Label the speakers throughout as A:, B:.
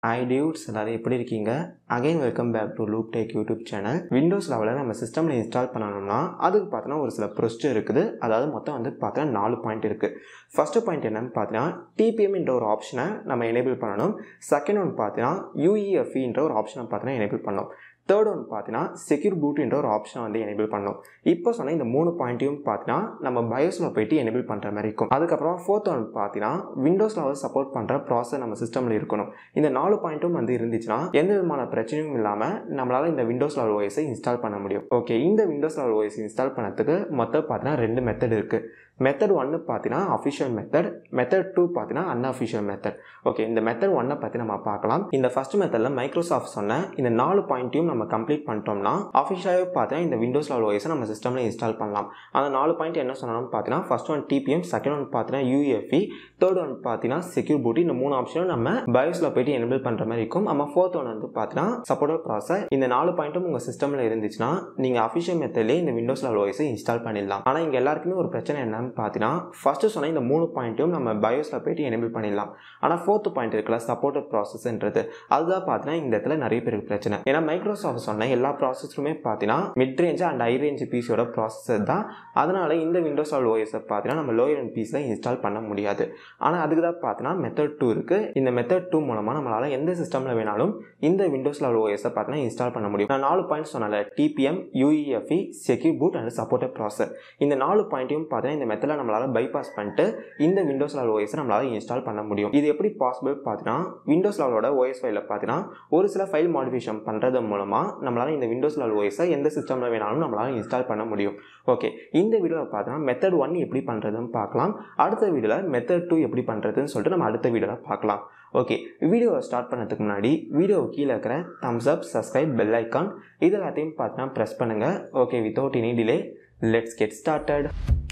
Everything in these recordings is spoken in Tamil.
A: ஹாய் டியூட்ஸ் எல்லாரும் எப்படி இருக்கீங்க again welcome back to Loop Tech YouTube channel Windows லெவலில் நம்ம சிஸ்டமில் இன்ஸ்டால் பண்ணணும்னா அதுக்கு பார்த்தோன்னா ஒரு சில ப்ரொசீஜர் இருக்குது அதாவது மொத்தம் வந்து பார்த்தோன்னா நாலு பாயிண்ட் இருக்குது ஃபஸ்ட்டு பாயிண்ட் என்னன்னு பார்த்தீங்கன்னா டிபிஎம்ன்ற ஒரு ஆப்ஷனை நம்ம எனேபிள் பண்ணணும் செகண்ட் ஒன் பார்த்தீங்கன்னா யூஇஎஃப்இன்ற ஒரு ஆப்ஷனை பார்த்தீங்கன்னா எனேபிள் பண்ணணும் தேர்ட் ஒன் பார்த்தீங்கன்னா செக்யூர் பூட்டுன்ற ஒரு ஆப்ஷனை வந்து எனேபிள் பண்ணணும் இப்போ சொன்ன இந்த மூணு பாயிண்ட்டையும் பார்த்தீங்கன்னா நம்ம பயோஸில் போயிட்டு எனேபிள் பண்ணுற மாதிரி இருக்கும் அதுக்கப்புறம் ஃபோர்த் ஒன் பார்த்தீங்கன்னா விண்டோஸில் வந்து சப்போர்ட் பண்ணுற ப்ராசஸ் நம்ம சிஸ்டமில் இருக்கணும் இந்த நாலு பாயிண்ட்டும் வந்து இருந்துச்சுன்னா எந்த விதமான பிரச்சனையும் இல்லாமல் நம்மளால் இந்த விண்டோஸ் லெவல் ஓஎஸை இன்ஸ்டால் பண்ண முடியும் ஓகே இந்த விண்டோஸ் லெவல் ஓஎஸ் இன்ஸ்டால் பண்ணதுக்கு மொத்தம் பார்த்தீங்கன்னா ரெண்டு மெத்தட் இருக்குது மெத்தட் ஒன்று பார்த்தீங்கன்னா அஃபிஷியல் மெத்தட் மெத்தட் டூ பார்த்தீங்கன்னா அன்அஃபிஷியல் மெத்தட் ஓகே இந்த மெத்தட் ஒன்னை பற்றி நம்ம பார்க்கலாம் இந்த ஃபர்ஸ்ட் மெத்தடில் மைக்ரோசாஃப்ட் சொன்ன இந்த நாலு பாயிண்ட்டையும் நம்ம கம்ப்ளீட் பண்ணிட்டோம்னா அஃபிஷியலாகவே பார்த்தீங்கன்னா இந்த விண்டோஸ் லெவல் ஓஎஸை நம்ம சிஸ்டமில் இன்ஸ்டால் பண்ணலாம் அந்த நாலு பாயிண்ட் என்ன சொன்னாலும் பார்த்தீங்கன்னா first one TPM second one பார்த்தீங்கன்னா யூஎஃப்இ தேர்ட் ஒன் பார்த்தீங்கன்னா செக்யூர் பூட்டி இந்த மூணு ஆப்ஷனும் நம்ம பயோஸில் போயிட்டு எனேபிள் பண்ணுற மாதிரி இருக்கும் நம்ம ஃபோர்த் ஒன் வந்து பார்த்தீங்கன்னா சப்போர்ட் ப்ராசஸ் இந்த நாலு பாயிண்ட்டும் உங்கள் சிஸ்டமில் இருந்துச்சுன்னா நீங்கள் அஃபிஷியல் மெத்தட்லேயே இந்த விண்டோஸ் லெவல் ஓஎஸை இன்ஸ்டால் பண்ணிடலாம் ஆனால் இங்கே எல்லாருக்குமே ஒரு பிரச்சனை என்னன்னு பார்த்தீங்கன்னா ஃபஸ்ட்டு சொன்ன இந்த மூணு பாயிண்ட்டையும் நம்ம பயோஸில் போயிட்டு எனேபிள் பண்ணிடலாம் ஆனால் ஃபோர்த்து பாயிண்ட் இருக்குல்ல சப்போர்ட்டட் ப்ராசஸ்ன்றது அதுதான் பார்த்தீங்கன்னா இந்த இடத்துல நிறைய பேருக்கு பிரச்சனை ஏன்னா மைக்ரோசாஃப்ட் சொன்ன எல்லா ப்ராசஸருமே பார்த்தீங்கன்னா mid range and high range பிசியோட ப்ராசஸர் தான் அதனால் இந்த விண்டோஸ் ஆல் ஓஎஸை பார்த்தீங்கன்னா நம்ம லோயர் அண்ட் பீஸில் இன்ஸ்டால் பண்ண முடியாது ஆனால் அதுக்கு தான் பார்த்தீங்கன்னா மெத்தட் டூ இருக்குது இந்த மெத்தட் டூ மூலமாக நம்மளால் எந்த சிஸ்டமில் வேணாலும் இந்த விண்டோஸ் லெவல் ஓஎஸை பார்த்தீங்கன்னா இன்ஸ்டால் பண்ண முடியும் நான் நாலு பாயிண்ட் சொன்னால TPM UEFI secure boot and supported processor இந்த நாலு பாயிண்ட்டையும் பார்த்தீங்கன்னா இந்த மெத்தடில் நம்மளால் பைபாஸ் பண்ணிட்டு இந்த விண்டோஸ் லெவல் ஓஎஸை நம்மளால் இன்ஸ்டால் பண்ண முடியும் இது எப்படி பாசிபிள் பார்த்தீங்கன்னா விண்டோஸ் லெவலோட ஓஎஸ் ஃபைலில் பார்த்தீங்கன்னா ஒரு சில ஃபைல் மாடிஃபிகேஷன் பண்ணுறது மூலமாக நம்மளால் இந்த விண்டோஸ் லெவல் ஓஎஸை எந்த சிஸ்டமில் வேணாலும் நம்மளால் இன்ஸ்டால் பண்ண முடியும் ஓகே இந்த வீடியோவில் பார்த்தீங்கன்னா மெத்தட் ஒன் எப்படி பண்ணுறதுன்னு பார்க்கலாம் அடுத்த வீடியோவில் மெத்தட் டூ எப்படி பண்ணுறதுன்னு சொல்லிட்டு நம்ம அடுத்த வீடியோவில் பார்க்கலாம் ஓகே வீடியோவை ஸ்டார்ட் பண்ணதுக்கு முன்னாடி வீடியோ கீழே இருக்கிற thumbs up subscribe bell icon இது எல்லாத்தையும் பார்த்தீங்கன்னா ப்ரெஸ் பண்ணுங்கள் okay without any delay let's get started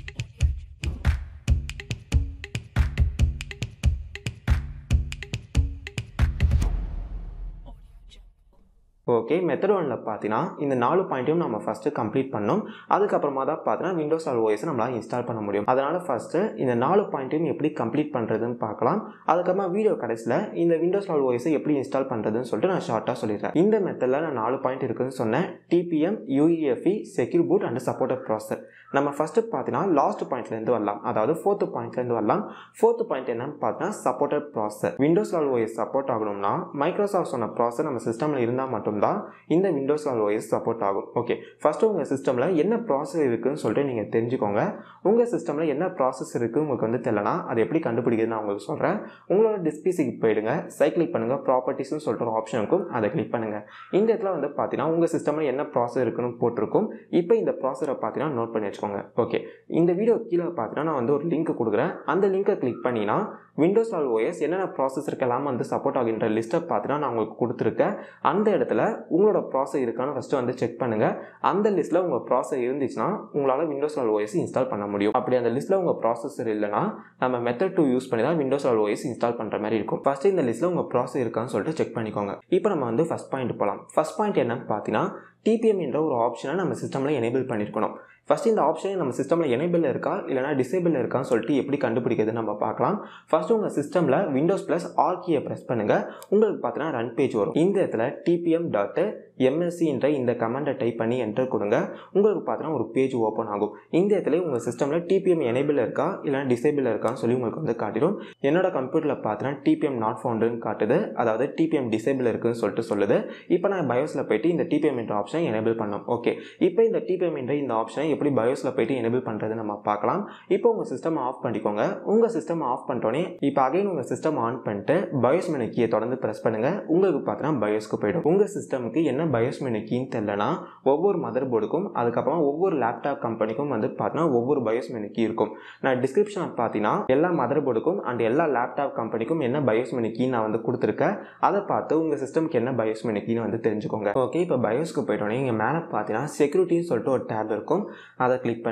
A: okay method ஒனில் பார்த்தீங்கன்னா இந்த நாலு பாயிண்ட்டையும் நம்ம ஃபஸ்ட்டு கம்ப்ளீட் பண்ணோம் அதுக்கப்புறமா தான் பார்த்தீங்கன்னா விண்டோஸ் ஆல் ஓஎஸ் நம்மளால் இன்ஸ்டால் பண்ண முடியும் அதனால் ஃபஸ்ட்டு இந்த நாலு பாயிண்ட்டையும் எப்படி கம்ப்ளீட் பண்ணுறதுன்னு பார்க்கலாம் அதுக்கப்புறமா வீடியோ கடைசியில் இந்த விண்டோஸ் ஆல் ஓஎஸை எப்படி இன்ஸ்டால் பண்ணுறதுன்னு சொல்லிட்டு நான் ஷார்ட்டாக சொல்லிடுறேன் இந்த மெத்தடில் நான் நாலு பாயிண்ட் இருக்குதுன்னு சொன்னேன் TPM UEFI secure boot and supported processor நம்ம ஃபஸ்ட்டு பார்த்தீங்கன்னா லாஸ்ட் பாயிண்ட்லேருந்து வரலாம் அதாவது ஃபோர்த்து பாயிண்ட்லேருந்து வரலாம் ஃபோர்த்து பாயிண்ட் என்னன்னு பார்த்தீங்கன்னா supported processor Windows all OS support ஆகணும்னா மைக்ரோசாஃப்ட் சொன்ன ப்ராசர் நம்ம சிஸ்டமில் இருந்தால் மட்டும் தான் இந்த விண்டோஸ் ஆல் ஓஎஸ் சப்போர்ட் ஆகும் ஓகே ஃபஸ்ட்டு உங்கள் சிஸ்டமில் என்ன ப்ராசஸ் இருக்குதுன்னு சொல்லிட்டு நீங்கள் தெரிஞ்சுக்கோங்க உங்கள் சிஸ்டமில் என்ன ப்ராசஸ் இருக்குது உங்களுக்கு வந்து தெரியலனா அது எப்படி கண்டுபிடிக்குதுன்னு நான் உங்களுக்கு சொல்கிறேன் உங்களோட டிஸ்பிசிக்கு போயிடுங்க சைக்கிளிக் பண்ணுங்கள் ப்ராப்பர்ட்டிஸ்னு சொல்லிட்டு ஒரு ஆப்ஷன் இருக்கும் அதை கிளிக் பண்ணுங்கள் இந்த இடத்துல வந்து பார்த்தீங்கன்னா உங்கள் சிஸ்டமில் என்ன ப்ராசஸ் இருக்குன்னு போட்டிருக்கும் இப்போ இந்த ப்ராசரை பார்த்தீங்கன்னா நோட் பண்ணி வச்சுக்கோங்க ஓகே இந்த வீடியோ கீழே பார்த்தீங்கன்னா நான் வந்து ஒரு லிங்க் கொடுக்குறேன் அந்த லிங்கை கிளிக் பண்ணினா விண்டோஸ் ஆல் ஓஎஸ் என்னென்ன ப்ராசஸருக்கு எல்லாம் வந்து சப்போர்ட் ஆகின்ற லிஸ்ட்டை பார்த்தீங்கன்னா நான் உங்களுக்கு கொடுத்துருக்கேன் அந்த இடத்துல உங்களோட ப்ராசஸ் இருக்கான்னு ஃபஸ்ட்டு வந்து செக் பண்ணுங்கள் அந்த லிஸ்ட்டில் உங்கள் ப்ராசஸ் இருந்துச்சுன்னா உங்களால் விண்டோஸ் ஆல் ஓஎஸ் இன்ஸ்டால் பண்ண முடியும் அப்படி அந்த லிஸ்ட்டில் உங்கள் ப்ராசஸர் இல்லைனா நம்ம மெத்தட் டூ யூஸ் பண்ணி தான் விண்டோஸ் ஆல் ஓஎஸ் இன்ஸ்டால் பண்ணுற மாதிரி இருக்கும் ஃபஸ்ட்டு இந்த லிஸ்ட்டில் உங்கள் ப்ராசஸ் இருக்கான்னு சொல்லிட்டு செக் பண்ணிக்கோங்க இப்போ நம்ம வந்து ஃபஸ்ட் பாயிண்ட் போகலாம் ஃபஸ்ட் பாயிண்ட் என்னன்னு பார்த்தீங்கன்னா டிபிஎம் என்ற ஒரு ஆப்ஷனை நம்ம சிஸ்டமில் எனேபிள் பண்ணியிருக்கணும் ஃபஸ்ட் இந்த ஆப்ஷன் நம்ம சிஸ்டமில் எனேபிள் இருக்கா இல்லைனா டிசேபிள் இருக்கான்னு சொல்லிட்டு எப்படி கண்டுபிடிக்கிறது நம்ம பார்க்கலாம் ஃபர்ஸ்ட் உங்கள் சிஸ்டமில் விண்டோஸ் ப்ளஸ் ஆர் கீயை ப்ரெஸ் பண்ணுங்கள் உங்களுக்கு பார்த்தீங்கன்னா ரன் பேஜ் வரும் இந்த இடத்துல டிபிஎம் டாட் எம்எஸ்சின்ற இந்த கமெண்டை டைப் பண்ணி என்டர் கொடுங்க உங்களுக்கு பார்த்தீங்கன்னா ஒரு பேஜ் ஓப்பன் ஆகும் இந்த இடத்துல உங்கள் சிஸ்டமில் டிபிஎம் எனேபிள் இருக்கா இல்லைனா டிசேபிள் இருக்கான்னு சொல்லி உங்களுக்கு வந்து காட்டிடும் என்னோட கம்ப்யூட்டரில் பார்த்தீங்கன்னா டிபிஎம் நாட் ஃபவுண்டுன்னு காட்டுது அதாவது டிபிஎம் டிசேபிள் இருக்குன்னு சொல்லிட்டு சொல்லுது இப்போ நான் பயோஸில் போயிட்டு இந்த டிபிஎம் என்ற ஆப்ஷனை எனேபிள் பண்ணோம் ஓகே இப்போ இந்த டிபிஎம் என்ற இந்த ஆப்ஷனை எப்படி பயோஸில் போயிட்டு எனேபிள் பண்ணுறது நம்ம பார்க்கலாம் இப்போ உங்கள் சிஸ்டம் ஆஃப் பண்ணிக்கோங்க உங்கள் சிஸ்டம் ஆஃப் பண்ணிட்டோன்னே இப்போ அகைன் உங்கள் சிஸ்டம் ஆன் பண்ணிட்டு பயோஸ் மெனு கீயை தொடர்ந்து ப்ரெஸ் பண்ணுங்கள் உங்களுக்கு பார்த்தீங்கன்னா பயோஸ்க்கு போயிடும் உங்கள் சிஸ்டமுக்கு என்ன பயோஸ் மெனு கீன்னு தெரிலனா ஒவ்வொரு மதர் போர்டுக்கும் அதுக்கப்புறம் ஒவ்வொரு லேப்டாப் கம்பெனிக்கும் வந்து பார்த்தீங்கன்னா ஒவ்வொரு பயோஸ் மெனு கீ இருக்கும் நான் டிஸ்கிரிப்ஷனில் பார்த்தீங்கன்னா எல்லா மதர் போர்டுக்கும் அண்ட் எல்லா லேப்டாப் கம்பெனிக்கும் என்ன பயோஸ் மெனு கீ நான் வந்து கொடுத்துருக்கேன் அதை பார்த்து உங்கள் சிஸ்டம்க்கு என்ன பயோஸ் மெனு கீன்னு வந்து தெரிஞ்சுக்கோங்க ஓகே இப்போ பயோஸ்க்கு போயிட்டோன்னே இங்கே மேலே பார்த்தீங்கன்னா செக்யூரிட்டின்னு சொல்லிட்டு ஒரு டேப் இருக்கும் அதை கிளிக் பண்ணுங்கள்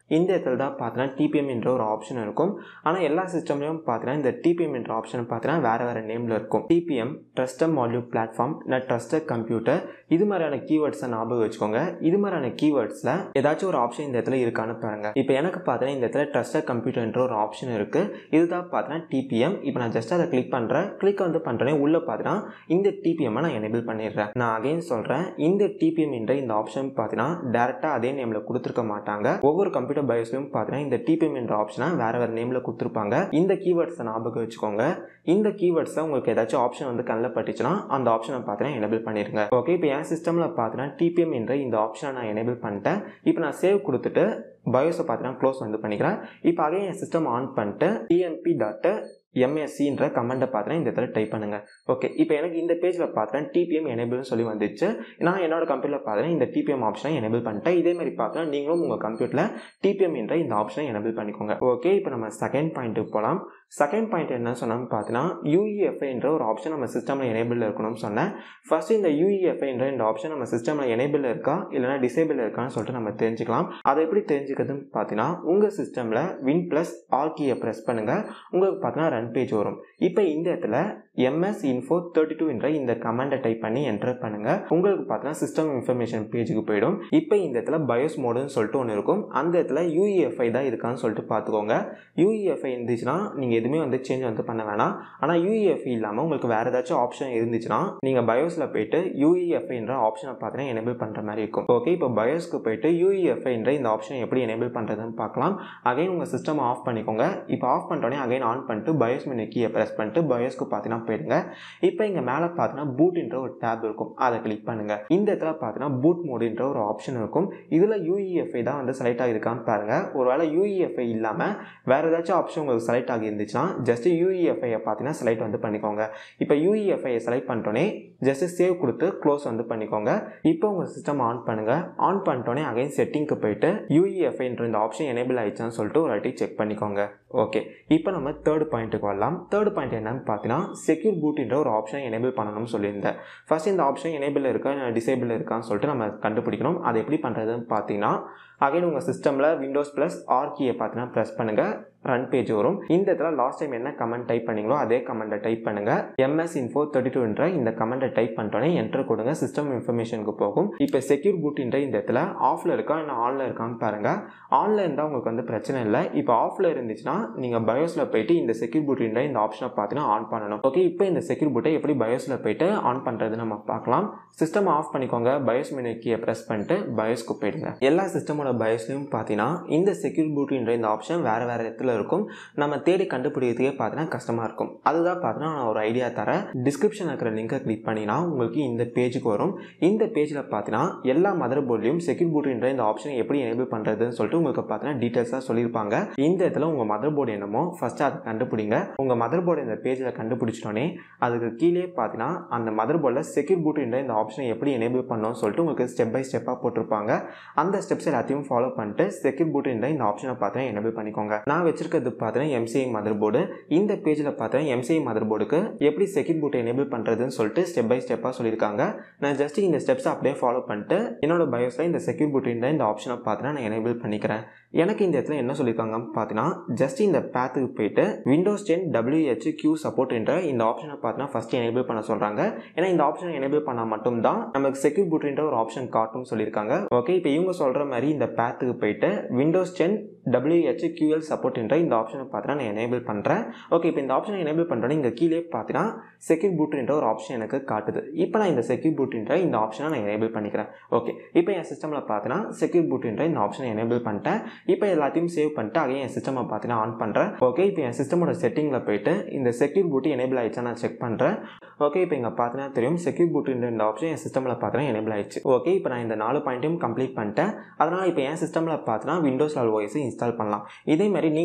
A: இந்த இடத்துல தான் பார்த்தீங்கன்னா டிபிஎம் என்ற ஒரு ஆப்ஷன் இருக்கும் ஆனால் எல்லா சிஸ்டம்லையும் பார்த்தீங்கன்னா இந்த டிபிஎம் என்ற ஆப்ஷன் பார்த்தீங்கன்னா வேறு வேறு நேமில் இருக்கும் டிபிஎம் ட்ரஸ்டட் மாடியூல் பிளாட்ஃபார்ம் இல்லை ட்ரஸ்டட் கம்ப்யூட்டர் இது மாதிரியான கீவேர்ட்ஸை ஞாபகம் வச்சுக்கோங்க இது மாதிரியான கீவேர்ட்ஸில் ஏதாச்சும் ஒரு ஆப்ஷன் இந்த இடத்துல இருக்கான்னு பாருங்க இப்போ எனக்கு பார்த்தீங்கன்னா இந்த இடத்துல ட்ரஸ்டட் கம்ப்யூட்டர்ன்ற ஒரு ஆப்ஷன் இருக்குது இதுதான் பார்த்தீங்கன்னா டிபிஎம் இப்போ நான் ஜஸ்ட் அதை கிளிக் பண்ணுறேன் கிளிக் வந்து பண்ணுறேன் உள்ளே பார்த்தீங்கன்னா இந்த டிபிஎம்மை நான் எனேபிள் பண்ணிடுறேன் நான் அகைன் சொல்கிறேன் இந்த டிபிஎம் என்ற இந்த ஆப்ஷன் பார்த்தீங்கன்னா டேரெக்டாக அதே நேமில் கொடுத்துருக்க மாட்டாங்க ஒவ்வொரு கம்ப்யூட்டர் பயோஸ்லையும் பார்த்தீங்கன்னா இந்த டிபிஎம் என்ற ஆப்ஷனை வேறு வேறு நேமில் கொடுத்துருப்பாங்க இந்த கீவேர்ட்ஸை ஞாபகம் வச்சுக்கோங்க இந்த கீவேர்ட்ஸில் உங்களுக்கு ஏதாச்சும் ஆப்ஷன் வந்து கண்ணில் பட்டுச்சுன்னா அந்த ஆப்ஷனை பார்த்தீங்கன்னா எனேபிள் பண்ணிடுங்க ஓகே இப்போ என் சிஸ்டமில் பார்த்தீங்கன்னா டிபிஎம் என்ற இந்த ஆப்ஷனை நான் எனேபிள் பண்ணிட்டேன் இப்போ நான் சேவ் கொடுத்துட்டு பயோஸை பார்த்தீங்கன்னா க்ளோஸ் வந்து பண்ணிக்கிறேன் இப்போ அதே என் சிஸ்டம் ஆன் பண்ணிட்டு டிஎன்பி டாட்டு எம்எஸ்சின்ற கமெண்ட்டை பார்த்தீங்கன்னா இந்த இடத்துல டைப் பண்ணுங்கள் ஓகே இப்போ எனக்கு இந்த பேஜில் பார்த்தீங்கன்னா டிபிஎம் எனேபிள்னு சொல்லி வந்துச்சு நான் என்னோட கம்ப்யூட்டரில் பார்த்தீங்கன்னா இந்த டிபிஎம் ஆப்ஷனை எனேபிள் பண்ணிட்டேன் இதே மாதிரி பார்த்தீங்கன்னா நீங்களும் உங்கள் கம்ப்யூட்டரில் டிபிஎம் என்ற இந்த ஆப்ஷனை எனேபிள் பண்ணிக்கோங்க ஓகே இப்போ நம்ம செகண்ட் பாயிண்ட்டுக்கு போகலாம் செகண்ட் பாயிண்ட் என்ன சொன்னோம்னு பார்த்தீங்கன்னா யூஇஎஃப்ஐ என்ற ஒரு ஆப்ஷன் நம்ம சிஸ்டமில் எனேபிள் இருக்கணும்னு சொன்னேன் ஃபர்ஸ்ட் இந்த யூஇஎஃப்ஐ என்ற இந்த ஆப்ஷன் நம்ம சிஸ்டமில் எனேபிள் இருக்கா இல்லைனா டிசேபிள் இருக்கான்னு சொல்லிட்டு நம்ம தெரிஞ்சுக்கலாம் அதை எப்படி தெரிஞ்சுக்கிறதுன்னு பார்த்தீங்கன்னா உங்கள் சிஸ்டமில் வின் ப்ளஸ் ஆல் கீயை ப்ரெஸ் பண்ணுங்கள் உங்களுக்கு பார்த்தீங்கன்னா ரன் பேஜ் வரும் இப்போ இந்த இடத்துல எம்எஸ் இன்ஃபோ தேர்ட்டி டூ என்ற இந்த கமெண்டை டைப் பண்ணி என்டர் பண்ணுங்க உங்களுக்கு பார்த்தீங்கன்னா சிஸ்டம் இன்ஃபர்மேஷன் பேஜுக்கு போயிடும் இப்போ இந்த இடத்துல பயோஸ் மோடுன்னு சொல்லிட்டு ஒன்று இருக்கும் அந்த இடத்துல யூஇஎஃப்ஐ தான் இருக்கான்னு சொல்லிட்டு பார்த்துக்கோங்க யூஇஎஃப்ஐ இருந்துச்சுன்னா நீங்கள் எதுவுமே வந்து சேஞ்ச் வந்து பண்ண வேணாம் ஆனால் யூஇஎஃப்ஐ இல்லாமல் உங்களுக்கு வேறு ஏதாச்சும் ஆப்ஷன் இருந்துச்சுன்னா நீங்கள் பயோஸில் போயிட்டு யூஇஎஃப்ஐன்ற ஆப்ஷனை பார்த்தீங்கன்னா எனேபிள் பண்ணுற மாதிரி இருக்கும் ஓகே இப்போ பயோஸ்க்கு போயிட்டு யூஇஎஃப்ஐன்ற இந்த ஆப்ஷனை எப்படி எனேபிள் பண்ணுறதுன்னு பார்க்கலாம் அகைன் உங்கள் சிஸ்டம் ஆஃப் பண்ணிக்கோங்க இப்போ ஆஃப் பண்ணிட்டோன்னே அகைன் ஆன் பண்ணிட்டு பயோஸ் மெனு கீயை ப்ரெஸ் பண்ணிட்டு பயோஸ்க்கு பார்த்தீங்கன்னா போயிடுங்க இப்போ இங்கே மேலே பார்த்தீங்கன்னா பூட்ன்ற ஒரு டேப் இருக்கும் அதை கிளிக் பண்ணுங்கள் இந்த இடத்துல பார்த்தீங்கன்னா பூட் மோடுன்ற ஒரு ஆப்ஷன் இருக்கும் இதில் யூஇஎஃப்ஐ தான் வந்து செலக்ட் ஆகிருக்கான்னு பாருங்கள் ஒருவேளை யூஇஎஃப்ஐ இல்லாமல் வேறு ஏதாச்சும் ஆப்ஷன் உங்களுக்கு செலக்ட் ஆகி இருந்துச்சுன்னா ஜஸ்ட் யூஇஎஃப்ஐயை பார்த்தீங்கன்னா செலக்ட் வந்து பண்ணிக்கோங்க இப்போ யூஇஎஃப்ஐயை செலக்ட் பண்ணிட்டோன்னே ஜஸ்ட் சேவ் கொடுத்து க்ளோஸ் வந்து பண்ணிக்கோங்க இப்போ உங்கள் சிஸ்டம் ஆன் பண்ணுங்கள் ஆன் பண்ணிட்டோன்னே அகைன் செட்டிங்க்கு போயிட்டு யூஇஎஃப்ஐன்ற இந்த ஆப்ஷன் எனேபிள் ஆயிடுச்சான்னு சொல்லிட்டு ஒரு வாட்டி செக் பண்ணிக்கோங்க ஓகே இப்போ நம்ம தேர்ட் பாயிண்ட்டுக்கு வரலாம் தேர்ட் பாயிண்ட் என்னன்னு பார்த்தீங்கன்னா செக்யூர் பூட்ன்ற ஒரு ஆப்ஷனை எனேபிள் பண்ணணும்னு சொல்லியிருந்தேன் ஃபர்ஸ்ட் இந்த ஆப்ஷன் எனேபிள் இருக்கா டிசேபிள் இருக்கான்னு சொல்லிட்டு நம்ம கண்டுபிடிக்கணும் அதை எப்படி பண்ணுறதுன்னு பார்த்தீங்கன்னா அகைன் உங்கள் சிஸ்டமில் விண்டோஸ் ப்ளஸ் ஆர் கீயை பார்த்தீங்கன்னா ப்ரெஸ் பண்ணுங்கள் ரன் பேஜ் வரும் இந்த இடத்துல லாஸ்ட் டைம் என்ன கமெண்ட் டைப் பண்ணீங்களோ அதே கமெண்ட்டை டைப் பண்ணுங்கள் எம்எஸ் இன்ஃபோ தேர்ட்டி டூன்ற இந்த கமெண்ட்டை டைப் பண்ணிட்டோன்னே என்டர் கொடுங்க சிஸ்டம் இன்ஃபர்மேஷனுக்கு போகும் இப்போ செக்யூர் பூட்ன்ற இந்த இடத்துல ஆஃபில் இருக்கா இல்லை ஆனில் இருக்கான்னு பாருங்கள் ஆனில் இருந்தால் உங்களுக்கு வந்து பிரச்சனை இல்லை இப்போ ஆஃபில் இருந்துச்சுன்னா நீங்கள் பயோஸில் போயிட்டு இந்த செக்யூர் பூட்ன்ற இந்த ஆப்ஷனை பார்த்தீங்கன்னா ஆன் பண்ணணும் ஓகே இப்போ இந்த செக்யூர் பூட்டை எப்படி பயோஸில் போயிட்டு ஆன் பண்ணுறது நம்ம பார்க்கலாம் சிஸ்டம் ஆஃப் பண்ணிக்கோங்க பயோஸ் மெனு கீயை ப்ரெஸ் பண்ணிட்டு பயோஸ்க்கு போயிடுங்க எல்லா சிஸ்டமோட பயோஸ்லையும் பார்த்தீங்கன்னா இந்த செக்யூர் பூட்ன்ற இந்த ஆப்ஷன் வேறு வேறு இடத்துல இருக்கும் நம்ம தேடி கண்டுபிடிக்கிறதுக்கே பார்த்தீங்கன்னா கஷ்டமாக இருக்கும் அதுதான் பார்த்தீங்கன்னா நான் ஒரு ஐடியா தரேன் டிஸ்கிரிப்ஷன் இருக்கிற லிங்கை கிளிக் பண்ணினா உங்களுக்கு இந்த பேஜுக்கு வரும் இந்த பேஜில் பார்த்தீங்கன்னா எல்லா மதர் போர்ட்லையும் செக்யூர் பூட்ன்ற இந்த ஆப்ஷனை எப்படி எனேபிள் பண்ணுறதுன்னு சொல்லிட்டு உங்களுக்கு பார்த்தீங்கன்னா டீட்டெயில்ஸாக சொல்லியிருப்பாங்க இந்த இடத்துல உங்கள் மதர் போர்டு என்னமோ ஃபஸ்ட்டு அதை கண்டுபிடிங்க உங்கள் மதர் போர்டு இந்த பேஜில் கண்டுபிடிச்சிட்டோன்னே அதுக்கு கீழே பார்த்தீங்கன்னா அந்த மதர் போர்டில் செக்யூர் பூட்ன்ற இந்த ஆப்ஷனை எப்படி எனேபிள் பண்ணணும்னு சொல்லிட்டு உங்களுக்கு ஸ்டெப் பை ஸ்டெப்பாக போட்டிருப்பாங்க அந்த ஸ்டெப்ஸ் எல்லாத்தையும் ஃபாலோ பண்ணிட்டு செக்யூர் பூட்ன்ற இந்த ஆப்ஷனை பார்த்தீங்கன்னா எனேபிள் பண்ணிக்கோங்க நான் வச்சிருக்கிறது பார்த்தீங்கன்னா எம்சிஐ மதர் போர்டு இந்த பேஜில் பார்த்தீங்கன்னா எம்சிஐ மதர் போர்டுக்கு எப்படி செக்யூர் பூட்டை எனேபிள் பண்ணுறதுன்னு சொல்லிட்டு ஸ்டெப் பை ஸ்டெப்பாக சொல்லியிருக்காங்க நான் ஜஸ்ட் இந்த ஸ்டெப்ஸை அப்படியே ஃபாலோ பண்ணிட்டு என்னோட பயோஸில் இந்த செக்யூர் பூட்டின்ற இந்த ஆப்ஷனை பார்த்தீங்கன்னா நான் எனேபிள் பண்ணிக்கிறேன் எனக்கு இந்த இடத்துல என்ன சொல்லியிருக்காங்க பார்த்தீங்கன்னா ஜஸ்ட் இந்த பேத்துக்கு போயிட்டு Windows ten W H Q support என்ற இந்த ஆப்ஷனை பார்த்தீங்கன்னா ஃபஸ்ட் எனேபிள் பண்ண சொல்கிறாங்க ஏன்னா இந்த ஆப்ஷனை எனேபிள் பண்ணால் மட்டும்தான் நமக்கு செக்யூர் பூட்ன்ற ஒரு ஆப்ஷன் காட்டும் சொல்லியிருக்காங்க ஓகே இப்போ இவங்க சொல்கிற மாதிரி இந்த பேத்துக்கு போயிட்டு Windows ten W H Q L support என்ற இந்த ஆப்ஷனை பார்த்தீங்கன்னா நான் எனேபிள் பண்ணுறேன் ஓகே இப்போ இந்த ஆப்ஷனை எனேபிள் பண்ணுறேன் இங்கே கீழே பார்த்தீங்கன்னா செக்யூர் பூட்ன்ற ஒரு ஆப்ஷன் எனக்கு காட்டுது இப்போ நான் இந்த செக்யூர் பூட்ன்ற இந்த ஆப்ஷனை நான் எனேபிள் பண்ணிக்கிறேன் ஓகே இப்போ என் சிஸ்டமில் பார்த்தீங்கன்னா செக்யூர் பூட்ன்ற இந்த ஆப்ஷனை எனேபிள் பண்ணிட்டேன் இப்போ எல்லாத்தையும் சேவ் பண்ணிட்டு அகைன் என் சிஸ்டமை பார்த்தீங்கன்னா ஆன் பண்ணுறேன் ஓகே இப்போ என் சிஸ்டமோட செட்டிங்கில் போயிட்டு இந்த செக்யூர் பூட்டி எனேபிள் ஆயிடுச்சா நான் செக் பண்ணுறேன் ஓகே இப்போ இங்கே பார்த்தீங்கன்னா தெரியும் செக்யூர் பூட்ன்ற இந்த ஆப்ஷன் என் சிஸ்டமில் பார்த்தீங்கன்னா எனேபிள் ஆயிடுச்சு ஓகே இப்போ நான் இந்த நாலு பாயிண்ட்டையும் கம்ப்ளீட் பண்ணிட்டேன் அதனால் இப்போ என் சிஸ்டமில் பார்த்தீங்கன்னா விண்டோஸ் லால் ஓஎஸ் இன்ஸ்டால் பண்ணலாம் இதே மாதிரி நீங்களும்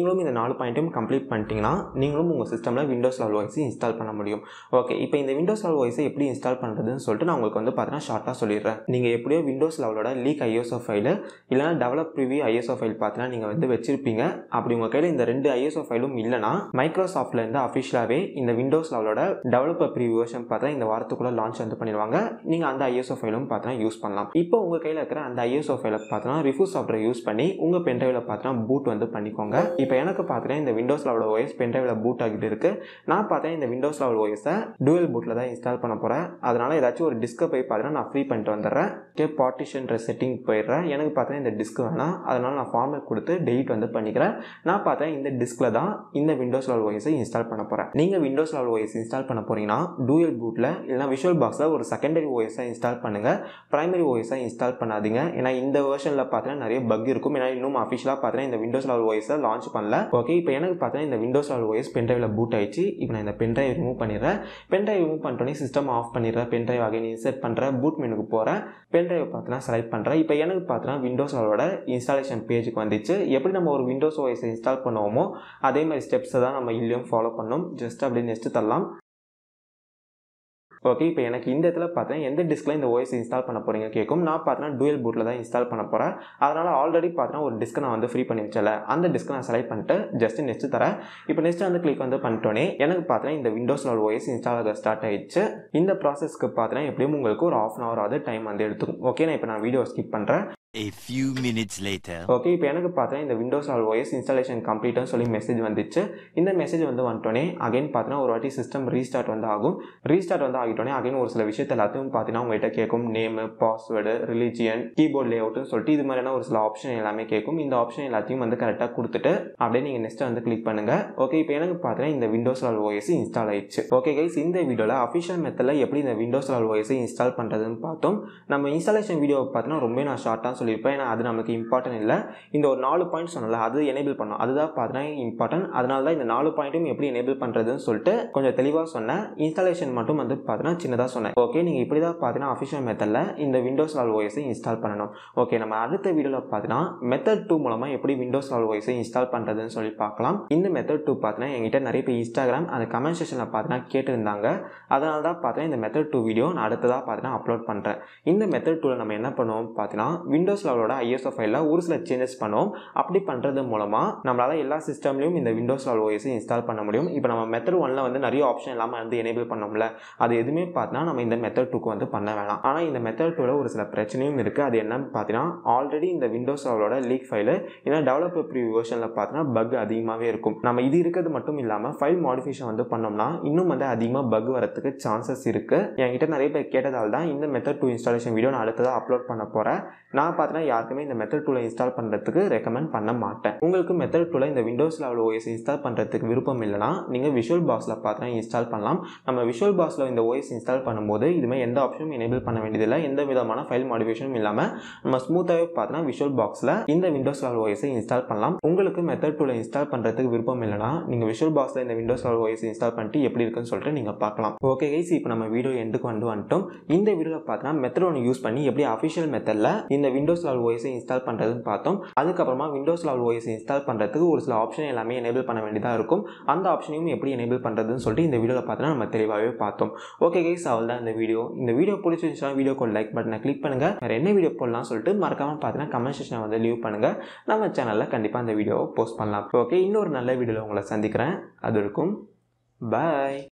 A: நீங்களும் இந்த நாலு பாயிண்ட்டையும் கம்ப்ளீட் பண்ணிட்டீங்கன்னா நீங்களும் உங்கள் சிஸ்டமில் விண்டோஸ் லெவல் வாய்ஸ் இன்ஸ்டால் பண்ண முடியும் ஓகே இப்போ இந்த விண்டோஸ் லெவல் வாய்ஸை எப்படி இன்ஸ்டால் பண்ணுறதுன்னு சொல்லிட்டு நான் உங்களுக்கு வந்து பார்த்தீங்கன்னா ஷார்ட்டாக சொல்லிடுறேன் நீங்கள் எப்படியோ விண்டோஸ் லெவலோட லீக் ஐஎஸ்ஓ ஃபைலு இல்லைனா டெவலப் ப்ரிவியூ ஐஎஸ்ஓ ஃபைல் பார்த்தீங்கன்னா நீங்கள் வந்து வச்சிருப்பீங்க அப்படி உங்கள் கையில் இந்த ரெண்டு ஐஎஸ்ஓ ஃபைலும் இல்லைனா மைக்ரோசாஃப்ட்லேருந்து அஃபிஷியலாகவே இந்த விண்டோஸ் லெவலோட டெவலப்பர் ப்ரிவியூ வெர்ஷன் பார்த்தா இந்த வாரத்துக்குள்ளே லான்ச் வந்து பண்ணிடுவாங்க நீங்கள் அந்த ஐஎஸ்ஓ ஃபைலும் பார்த்தீங்கன்னா யூஸ் பண்ணலாம் இப்போ உங்கள் கையில் இருக்கிற அந்த ஐஎஸ்ஓ ஃபைலை பார்த்தீங்கன்னா ரிஃபூ சாஃப்ட்வேர் யூஸ் பண்ணி உங்கள் பென்ட்ரைவில் பார்த்தீங்கன்னா பூட் வந்து பண்ணிக்கோங்க இப்போ எனக்கு பார்த்தீங்கன்னா இந்த விண்டோஸ் லெவல் ஓஎஸ் பென்ட்ரைவில் பூட் ஆகிட்டு இருக்கு நான் பார்த்தேன் இந்த விண்டோஸ் லெவல் ஓஎஸை டூவல் பூட்டில் தான் இன்ஸ்டால் பண்ண போகிறேன் அதனால் ஏதாச்சும் ஒரு டிஸ்கை போய் பார்த்தீங்கன்னா நான் ஃப்ரீ பண்ணிட்டு வந்துடுறேன் ஓகே பார்ட்டிஷன்ற செட்டிங் போயிடுறேன் எனக்கு பார்த்தீங்கன்னா இந்த டிஸ்க் வேணாம் அதனால் நான் ஃபார்மேட் கொடுத்து டெலிட் வந்து பண்ணிக்கிறேன் நான் பார்த்தேன் இந்த டிஸ்கில் தான் இந்த விண்டோஸ் லெவல் ஓஎஸை இன்ஸ்டால் பண்ண போகிறேன் நீங்கள் விண்டோஸ் லெவல் ஓஎஸ் இன்ஸ்டால் பண்ண போகிறீங்கன்னா டூயல் பூட்டில் இல்லைனா விஷுவல் பாக்ஸில் ஒரு செகண்டரி ஓஎஸை இன்ஸ்டால் பண்ணுங்கள் ப்ரைமரி ஓஎஸை இன்ஸ்டால் பண்ணாதீங்க ஏன்னா இந்த வெர்ஷனில் பார்த்தீங்கன்னா நிறைய பக் இருக்கும் ஏன்னா இன்னும் அஃபிஷியலாக பார்த்தீங்கன்னா இந்த விண்டோஸ் லெவல் ஓஎஸை லான்ச் பண்ணல ஓகே இப்போ எனக்கு பார்த்தீங்கன்னா இந்த விண்டோஸ் லெவல் ஓஎஸ் பென்ட்ரைவில் பூட் ஆயிடுச்சு இப்போ நான் இந்த பென்ட்ரைவ் ரிமூவ் பண்ணிடுறேன் பென்ட்ரைவ் ரிமூவ் பண்ணிட்டோன்னே சிஸ்டம் ஆஃப் பண்ணிடுறேன் பென்ட்ரைவ் அகைன் இன்செர்ட் பண்ணுறேன் பூட் மெனுக்கு போகிறேன் பென்ட்ரைவ் பார்த்தீங்கன்னா செலக்ட் பண்ணுறேன் இப்போ எனக்கு பார்த்தீங்கன்னா விண்டோஸ் லெவலோட இன்ஸ்டாலேஷன் பேஜுக்கு வந்துச்சு எப்படி நம்ம ஒரு விண்டோஸ் ஓஎஸ் இன்ஸ்டால் பண்ணுவோமோ அதே மாதிரி ஸ்டெப்ஸை தான் நம்ம இல்லையும் ஃபாலோ பண்ணணும் ஜஸ்ட் அப்படி நெக்ஸ்ட் தரலாம் ஓகே இப்போ எனக்கு இந்த இடத்துல பார்த்தீங்கன்னா எந்த டிஸ்கில் இந்த ஓஎஸ் இன்ஸ்டால் பண்ண போகிறீங்க கேட்கும் நான் பார்த்தீங்கன்னா டூயல் பூட்டில் தான் இன்ஸ்டால் பண்ண போகிறேன் அதனால் ஆல்ரெடி பார்த்தீங்கன்னா ஒரு டிஸ்க் நான் வந்து ஃப்ரீ பண்ணி வச்சல அந்த டிஸ்க் நான் செலக்ட் பண்ணிட்டு ஜஸ்ட் நெக்ஸ்ட் தரேன் இப்போ நெக்ஸ்ட் வந்து கிளிக் வந்து பண்ணிட்டோன்னே எனக்கு பார்த்தீங்கன்னா இந்த விண்டோஸ் லெவல் ஓஎஸ் இன்ஸ்டால் ஆக ஸ்டார்ட் ஆயிடுச்சு இந்த ப்ராசஸ்க்கு பார்த்தீங்கன்னா எப்படியும் உங்களுக்கு ஒரு ஆஃப் அன் ஹவர் ஆகுது டைம் வந்து எடுத்துக்கும் ஓகே நான் இப்போ நான் வீடியோ ஸ்கிப் பண்ணுறேன்
B: A few minutes later.
A: Okay இப்போ எனக்கு பார்த்தீங்கன்னா இந்த விண்டோஸ் ஆல் ஓஎஸ் இன்ஸ்டாலேஷன் கம்ப்ளீட்னு சொல்லி மெசேஜ் வந்துச்சு இந்த மெசேஜ் வந்து வந்துட்டோன்னே அகைன் பார்த்தீங்கன்னா ஒரு வாட்டி சிஸ்டம் ரீஸ்டார்ட் வந்து ஆகும் ரீஸ்டார்ட் வந்து ஆகிட்டோன்னே அகைன் ஒரு சில விஷயத்தை எல்லாத்தையும் பார்த்தீங்கன்னா உங்கள்கிட்ட கேட்கும் நேமு பாஸ்வேர்டு ரிலிஜியன் கீபோர்ட் லே அவுட்னு சொல்லிட்டு இது மாதிரியான ஒரு சில ஆப்ஷன் எல்லாமே கேட்கும் இந்த ஆப்ஷன் எல்லாத்தையும் வந்து கரெக்டாக கொடுத்துட்டு அப்படியே நீங்கள் நெக்ஸ்ட் வந்து கிளிக் பண்ணுங்க ஓகே இப்போ எனக்கு பார்த்தீங்கன்னா இந்த விண்டோஸ் ஆல் ஓஎஸ் இன்ஸ்டால் ஆயிடுச்சு ஓகே கைஸ் இந்த வீடியோவில் அஃபிஷியல் மெத்தடில் எப்படி இந்த விண்டோஸ் ஆல் ஓஎஸ் இன்ஸ்டால் பண்ணுறதுன்னு பார்த்தோம் நம்ம இன்ஸ்டாலேஷன் வீடியோ பார்த்தீங்கன்னா ரொம்ப நான் ஷார்ட்டாக சொல்லியிருப்பேன் ஏன்னா அது நமக்கு இம்பார்ட்டன்ட் இல்லை இந்த ஒரு நாலு பாயிண்ட் சொன்னல அது எனேபிள் பண்ணோம் அதுதான் பார்த்தீங்கன்னா இம்பார்ட்டன்ட் அதனால தான் இந்த நாலு பாயிண்ட்டும் எப்படி எனேபிள் பண்ணுறதுன்னு சொல்லிட்டு கொஞ்சம் தெளிவாக சொன்னேன் இன்ஸ்டாலேஷன் மட்டும் வந்து பார்த்தீங்கன்னா சின்னதாக சொன்னேன் ஓகே நீங்கள் இப்படி தான் பார்த்தீங்கன்னா அஃபிஷியல் மெத்தடில் இந்த விண்டோஸ் லால் ஓஎஸை இன்ஸ்டால் பண்ணணும் ஓகே நம்ம அடுத்த வீடியோவில் பார்த்தீங்கன்னா மெத்தட் டூ மூலமாக எப்படி விண்டோஸ் லால் ஓஎஸை இன்ஸ்டால் பண்ணுறதுன்னு சொல்லி பார்க்கலாம் இந்த மெத்தட் டூ பார்த்தீங்கன்னா என்கிட்ட நிறைய பேர் இன்ஸ்டாகிராம் அந்த கமெண்ட் செஷனில் பார்த்தீங்கன்னா கேட்டிருந்தாங்க அதனால தான் பார்த்தீங்கன்னா இந்த மெத்தட் டூ வீடியோ நான் அடுத்ததாக பார்த்தீங்கன்னா அப்லோட் பண்ணுறேன் இந்த மெத்தட் டூவில் நம்ம என்ன பண்ணுவோம் பார்த்தீங்கன்னா விண்டோஸ் லெவலோட ஐஎஸ்ஓ ஃபைலில் ஒரு சில சேஞ்சஸ் பண்ணுவோம் அப்படி பண்ணுறது மூலமாக நம்மளால் எல்லா சிஸ்டம்லையும் இந்த விண்டோஸ் லெவல் ஓஎஸை இன்ஸ்டால் பண்ண முடியும் இப்போ நம்ம மெத்தட் ஒன்ல வந்து நிறைய ஆப்ஷன் இல்லாமல் வந்து எனேபிள் பண்ணோம்ல அது எதுவுமே பார்த்தீங்கன்னா நம்ம இந்த மெத்தட் டூக்கு வந்து பண்ண வேணாம் ஆனால் இந்த மெத்தட் டூவில் ஒரு சில பிரச்சனையும் இருக்குது அது என்னன்னு பார்த்தீங்கன்னா ஆல்ரெடி இந்த விண்டோஸ் லெவலோட லீக் ஃபைலு ஏன்னா டெவலப்பர் ப்ரீ வெர்ஷனில் பார்த்தீங்கன்னா பக் அதிகமாகவே இருக்கும் நம்ம இது இருக்கிறது மட்டும் இல்லாமல் ஃபைல் மாடிஃபிகேஷன் வந்து பண்ணோம்னா இன்னும் வந்து அதிகமாக பக் வரதுக்கு சான்சஸ் இருக்குது என்கிட்ட நிறைய பேர் கேட்டதால் தான் இந்த மெத்தட் டூ இன்ஸ்டாலேஷன் வீடியோ நான் அடுத்ததாக அப்லோட் பண்ண போகிறேன் நான் பார்த்தீங்கன்னா யாருக்குமே இந்த மெத்தட் டூலை இன்ஸ்டால் பண்ணுறதுக்கு ரெக்கமெண்ட் பண்ண மாட்டேன் உங்களுக்கு மெத்தட் டூலை இந்த விண்டோஸ் லெவல் ஓஎஸ் இன்ஸ்டால் பண்ணுறதுக்கு விருப்பம் இல்லைனா நீங்கள் விஷுவல் பாக்ஸில் பார்த்தீங்கன்னா இன்ஸ்டால் பண்ணலாம் நம்ம விஷுவல் பாக்ஸில் இந்த ஓஎஸ் இன்ஸ்டால் பண்ணும்போது இதுமாதிரி எந்த ஆப்ஷனும் எனேபிள் பண்ண வேண்டியதில்லை எந்த விதமான ஃபைல் மாடிஃபிகேஷனும் இல்லாமல் நம்ம ஸ்மூத்தாகவே பார்த்தீங்கன்னா விஷுவல் பாக்ஸில் இந்த விண்டோஸ் லெவல் ஓஎஸை இன்ஸ்டால் பண்ணலாம் உங்களுக்கு மெத்தட் டூலை இன்ஸ்டால் பண்ணுறதுக்கு விருப்பம் இல்லைனா நீங்கள் விஷுவல் பாக்ஸில் இந்த விண்டோஸ் லெவல் ஓஎஸ் இன்ஸ்டால் பண்ணிட்டு எப்படி இருக்குன்னு சொல்லிட்டு நீங்கள் பார்க்கலாம் ஓகே கைஸ் இப்போ நம்ம வீடியோ எண்டுக்கு வந்து வந்துட்டோம் இந்த வீடியோவில் பார்த்தீங்கன்னா மெத்தட் ஒன்று யூஸ் பண்ணி எப்படி அஃபிஷியல் மெத்தடில் இந்த விண்டோஸ் லெவல் ஓஎஸை இன்ஸ்டால் பண்ணுறதுன்னு பார்த்தோம் அதுக்கப்புறமா விண்டோஸ் லெவல் ஓஎஸ் இன்ஸ்டால் பண்ணுறதுக்கு ஒரு சில ஆப்ஷன் எல்லாமே எனேபிள் பண்ண வேண்டியதாக இருக்கும் அந்த ஆப்ஷனையும் எப்படி எனேபிள் பண்ணுறதுன்னு சொல்லிட்டு இந்த வீடியோவில் பார்த்தீங்கன்னா நம்ம தெளிவாகவே பார்த்தோம் ஓகே கைஸ் அவள் தான் இந்த வீடியோ இந்த வீடியோ பிடிச்சிருந்துச்சுன்னா வீடியோக்கு லைக் பட்டனை கிளிக் பண்ணுங்கள் வேறு என்ன வீடியோ போடலாம் சொல்லிட்டு மறக்காமல் பார்த்தீங்கன்னா கமெண்ட் செக்ஷனை வந்து லீவ் பண்ணுங்கள் நம்ம சேனலில் கண்டிப்பாக அந்த வீடியோவை போஸ்ட் பண்ணலாம் ஓகே இன்னொரு நல்ல வீடியோவில் உங்களை சந்திக்கிறேன் அது இருக்கும் பாய்